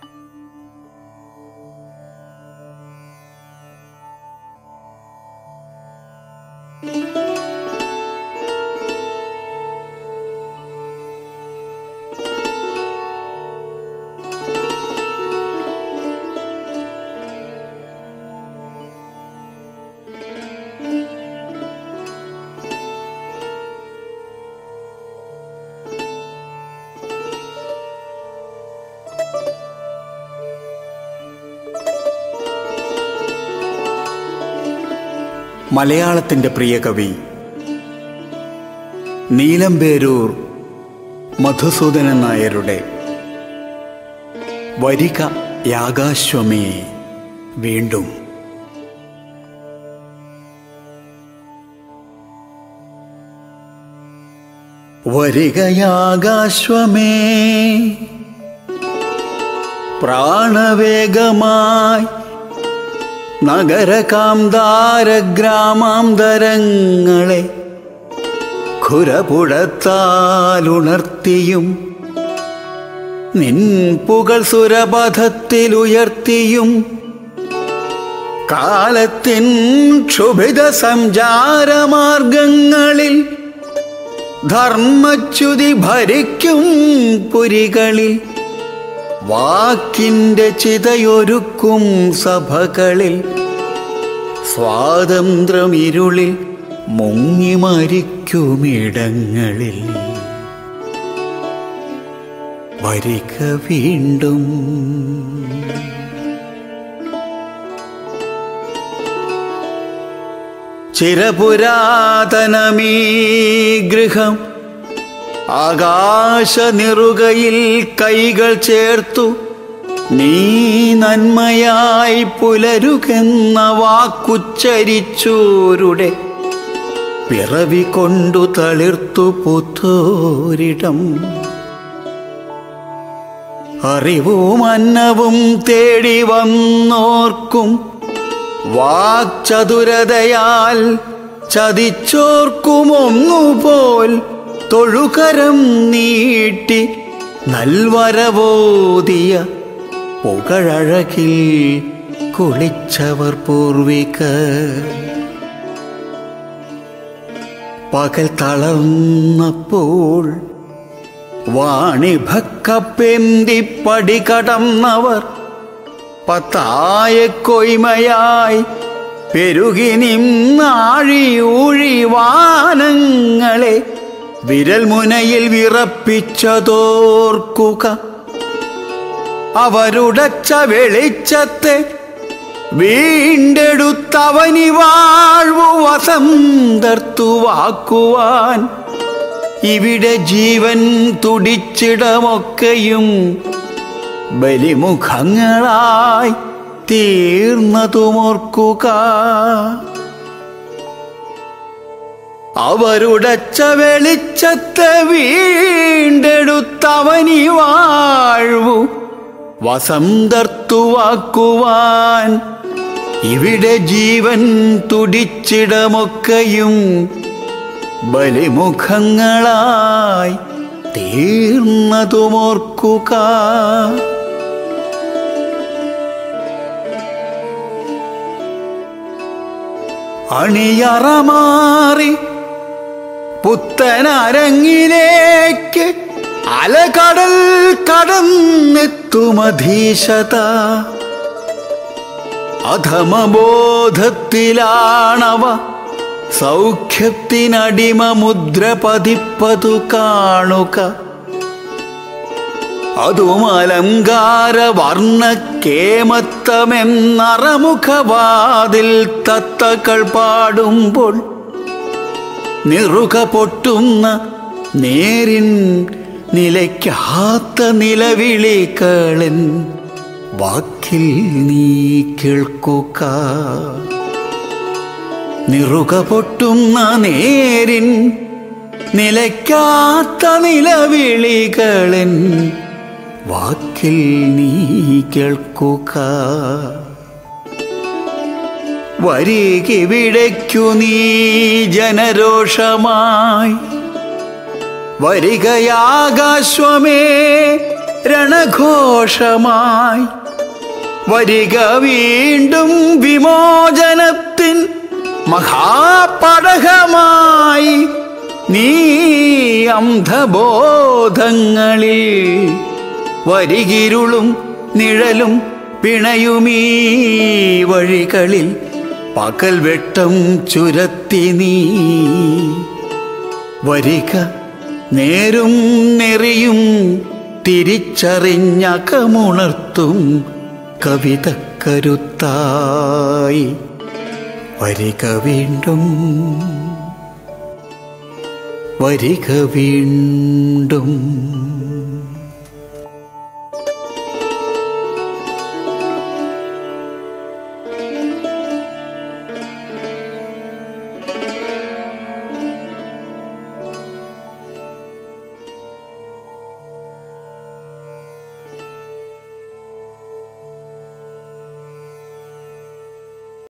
മലയാളത്തിൻ്റെ പ്രിയ കവി നീലംപേരൂർ മധുസൂദനൻ നായരുടെ വരിക യാഗാശ്വമേ വീണ്ടും വരികയാകാശ്വമേ പ്രാണവേഗമായി നഗരകാന്താരഗ്രാമാന്തരങ്ങളെ ഖുരപുഴത്താലുണർത്തിയും നിൻ പുകൾ സുരപഥത്തിലുയർത്തിയും കാലത്തിൻ ക്ഷുഭിത സഞ്ചാരമാർഗങ്ങളിൽ ധർമ്മച്യുതി ഭരിക്കും പുരികളിൽ വാക്കിൻ്റെ ചിതയൊരുക്കും സഭകളിൽ സ്വാതന്ത്ര്യമിരുളിൽ മുങ്ങി മരിക്കുമിടങ്ങളിൽ വരിക വീണ്ടും ചിരപുരാതനമീ ഗൃഹം ആകാശനിറുകയിൽ കൈകൾ ചേർത്തു നീ നന്മയായി പുലരുകെന്ന വാക്കുച്ചരിച്ചോരുടെ പിറവി കൊണ്ടു തളിർത്തു പുത്തോരിടം അറിവും അന്നവും തേടി വന്നോർക്കും വാക്ചതുരതയാൽ ചതിച്ചോർക്കുമൊന്നുപോൽ തൊഴുകരം നീട്ടി നൽവരവോതിയ പുകഴഴകിൽ കുളിച്ചവർ പൂർവിക പകൽ തളർന്നപ്പോൾ വാണിഭക്കപ്പെന്തി പടി കടന്നവർ പത്തായ കൊയ്മയായി പെരുകി നിന്നാഴി ഊഴി വാനങ്ങളെ വിരൽ മുനയിൽ വിറപ്പിച്ചതോർക്കുക അവരുടച്ച വെളിച്ചത്തെ വീണ്ടെടുത്തവനി വാഴ്വു വസന്തർത്തുവാക്കുവാൻ ഇവിടെ ജീവൻ തുടിച്ചിടമൊക്കെയും ബലിമുഖങ്ങളായി തീർന്നതുമോർക്കുക അവരുടച്ച വെളിച്ചത്തെ വീണ്ടെടുത്തവനി വാഴ്വു വസന്തർത്തുവാക്കുവാൻ ഇവിടെ ജീവൻ തുടിച്ചിടമൊക്കെയും ബലിമുഖങ്ങളായി തീർന്നതുമോർക്കുക അണിയറമാറി പുത്തനരങ്ങിലേക്ക് അലകടൽ കടന്നെത്തുമധീശത അധമബോധത്തിലാണവ സൗഖ്യത്തിനടിമ മുദ്ര പതിപ്പതു കാണുക അതും അലങ്കാര വർണ്ണ കേമത്തമെന്നറമുഖവാതിൽ തത്തകൾ പാടുമ്പോൾ നിറുക പൊട്ടുന്ന നേരിൻ നിലയ്ക്കാത്ത നിലവിളികളൻ വാക്കിൽ നീ കേൾക്കുക നിറുക പൊട്ടുന്ന നേരിൻ നിലയ്ക്കാത്ത നിലവിളികളൻ വാക്കിൽ നീ കേൾക്കുക വരികി വിടയ്ക്കു നീ ജനരോഷമായി വരികയാകാശ്വമേ രണഘോഷമായി വരിക വീണ്ടും വിമോചനത്തിൻ മഹാപടകമായി നീ അന്ധബോധങ്ങളിൽ വരികിരുളും നിഴലും പിണയുമീ വഴികളിൽ പകൽ വെട്ടം ചുരത്തി നീ വരിക നേരും നെറിയും തിരിച്ചറിഞ്ഞകമുണർത്തും കവിത കരുത്തായി വരിക വീണ്ടും വരിക വീണ്ടും